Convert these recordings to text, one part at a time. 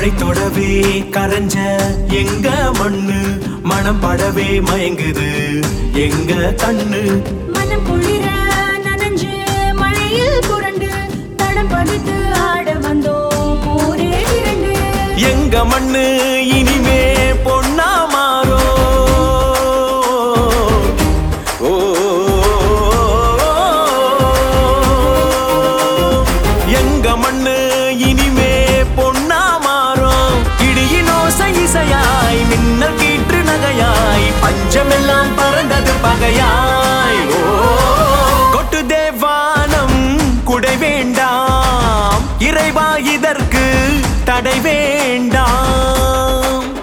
மழை தொடவே கரைஞ்ச எங்க மண்ணு மனம் படவே மயங்குது எங்க கண்ணு மனம் குளிர நனைஞ்சு மழையில் புரண்டு தடம் பதித்து ஆட வந்தோம் ஊரே திரண்டு எங்க மண்ணு இனிமே பொன்னா மாறோ ஓ, எங்க மண்ணு இனிமே பொன்னா மாறும் இடியின் ஓசை இசையாய் மின்னல் கீற்று நகையாய் பஞ்சமெல்லாம் பறந்தது பகையாய் ஓ கொட்டு தேவானம் குடை வேண்டாம் இறைவா இதற்கு தடை வேண்டாம்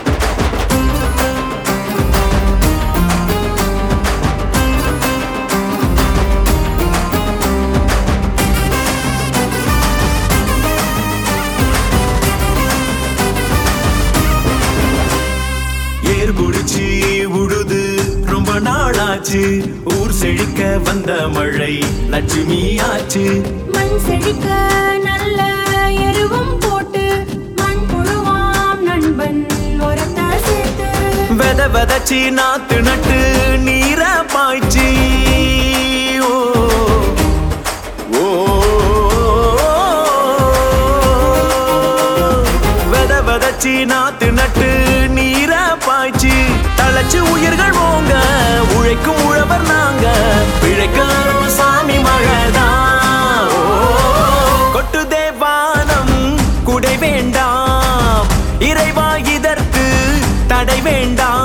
ஏர் புடிச்சு உழுது ரொம்ப நாளாச்சு ஊர் செழிக்க வந்த மழை லட்சுமி ஆச்சு மண் செழிக்க நல்ல எருவும் போட்டு மண் புழுவாம் நண்பன் உரத்த சேர்த்து வெத வெதச்சி நாத்து நட்டு நீர பாய்ச்சி ஓ, ஓ, வெத வெதச்சி நாத்து நட்டு நீர பாய்ச்சி தளச்சு உயிர்கள் போங்க உழைக்கும் உழவர் நாங்க பிழைக்காரோ சாமி மழைதான் ஓ, கொட்டு தேவானம் குடை வேண்டாம் இறைவா இதற்கு தடை வேண்டாம்